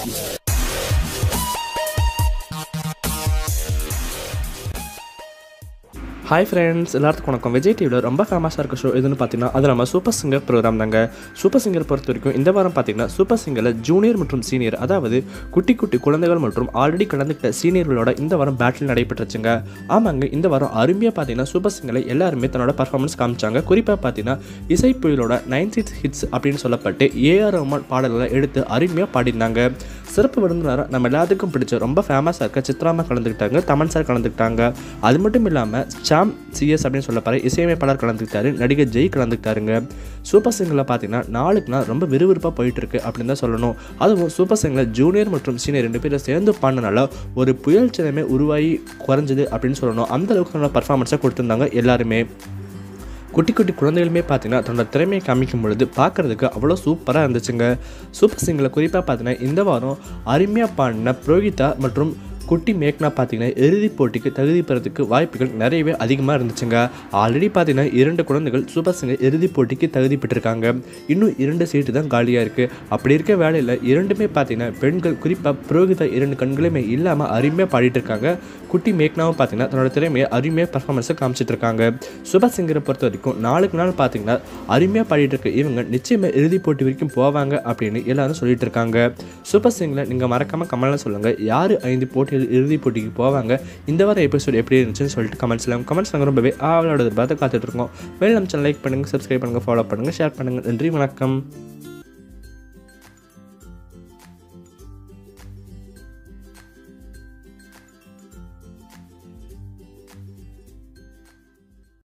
hi friends எல்லாத்துக்கும் வணக்கம் விஜய் டிவியில் ரொம்ப ஃபேமஸாக இருக்க ஷோ எதுன்னு பார்த்தீங்கன்னா அது நம்ம சூப்பர் சிங்கர் ப்ரோக்ராம் தாங்க சூப்பர் சிங்கர் பொறுத்த வரைக்கும் இந்த வாரம் பார்த்தீங்கன்னா சூப்பர் சிங்கரில் ஜூனியர் மற்றும் சீனியர் அதாவது குட்டி குட்டி குழந்தைகள் மற்றும் ஆல்ரெடி கலந்துக்கிட்ட சீனியர்களோட இந்த வாரம் பேட்டில் நடைபெற்றுச்சுங்க ஆமாங்க இந்த வாரம் அருமையாக பார்த்தீங்கன்னா சூப்பர் சிங்கரில் எல்லாருமே தன்னோட பர்ஃபார்மன்ஸ் காமிச்சாங்க குறிப்பாக பார்த்தீங்கன்னா இசை புயலோட நைன் சிக்ஸ் ஹிட்ஸ் அப்படின்னு சொல்லப்பட்டு ஏஆர் ரஹ்மான் பாடல்களை எடுத்து அருமையாக பாடியிருந்தாங்க சிறப்பு விருந்தினராக நம்ம எல்லாத்துக்கும் பிடிச்ச ரொம்ப ஃபேமஸாக இருக்க சித்ராமா கலந்துக்கிட்டாங்க தமன் சார் கலந்துக்கிட்டாங்க அது மட்டும் இல்லாமல் சாம் சிஎஸ் அப்படின்னு சொல்லப்படுற இசையமைப்பாளர் கலந்துக்கிட்டாரு நடிகர் ஜெய் கலந்துக்கிட்டாருங்க சூப்பர் சிங்கரில் பார்த்தீங்கன்னா நாளுக்கு நாள் ரொம்ப விறுவிறுப்பாக போயிட்டு இருக்கு அப்படின்னு தான் சொல்லணும் அதுவும் சூப்பர் சிங்கரில் ஜூனியர் மற்றும் சீனியர் ரெண்டு பேரும் சேர்ந்து பாடினால ஒரு புயல் சின்னமே உருவாகி குறைஞ்சது அப்படின்னு சொல்லணும் அந்த அளவுக்கு நல்ல பர்ஃபார்மன்ஸாக கொடுத்துருந்தாங்க எல்லாருமே குட்டி குட்டி குழந்தைகளுமே பார்த்தீங்கன்னா தன்னோட திறமையை காமிக்கும் பொழுது பார்க்குறதுக்கு அவ்வளோ சூப்பராக இருந்துச்சுங்க சூப்பர் சிங்கரில் குறிப்பாக பார்த்தீங்கன்னா இந்த வாரம் அருமையாக பாடின புரோகிதா மற்றும் குட்டி மேக்னா பார்த்தீங்கன்னா இறுதிப் போட்டிக்கு தகுதி பெறதுக்கு வாய்ப்புகள் நிறையவே அதிகமாக இருந்துச்சுங்க ஆல்ரெடி பார்த்தீங்கன்னா இரண்டு குழந்தைகள் சூப்பர் சிங்கர் இறுதிப் போட்டிக்கு தகுதி பெற்றிருக்காங்க இன்னும் இரண்டு சீட்டு தான் காலியாக இருக்குது அப்படி இருக்க வேலையில் இரண்டுமே பார்த்தீங்கன்னா பெண்கள் குறிப்பாக புரோகிதா இரண்டு கண்களுமே இல்லாமல் அருமையாக பாடிட்டு இருக்காங்க குட்டி மேக்னாவும் பார்த்தீங்கன்னா தன்னோட திறமையை அருமையாக பர்ஃபார்மன்ஸை காமிச்சிட்டு இருக்காங்க சூப்பர் சிங்கரை பொறுத்த வரைக்கும் நாளுக்கு நாள் பார்த்தீங்கன்னா அருமையாக பாடிட்டு இருக்க இவங்க நிச்சயமாக இறுதிப் போட்டி வரைக்கும் போவாங்க அப்படின்னு எல்லாரும் சொல்லிட்டு இருக்காங்க சூப்பர் சிங்கரில் நீங்கள் மறக்காமல் கமெண்ட்ல சொல்லுங்கள் யார் ஐந்து போட்டிகள் இறுதிப் போட்டிக்கு போவாங்க இந்த வார எபிசோட் எப்படி இருந்துச்சுன்னு சொல்லிட்டு கமெண்ட்ஸில் கமெண்ட்ஸ் நாங்கள் ரொம்பவே ஆவலோட பார்த்து காத்துட்ருக்கோம் மேலும் நம்ம சேனல் லைக் பண்ணுங்கள் சப்ஸ்கிரைப் பண்ணுங்கள் ஃபாலோ பண்ணுங்கள் ஷேர் பண்ணுங்கள் நன்றி வணக்கம்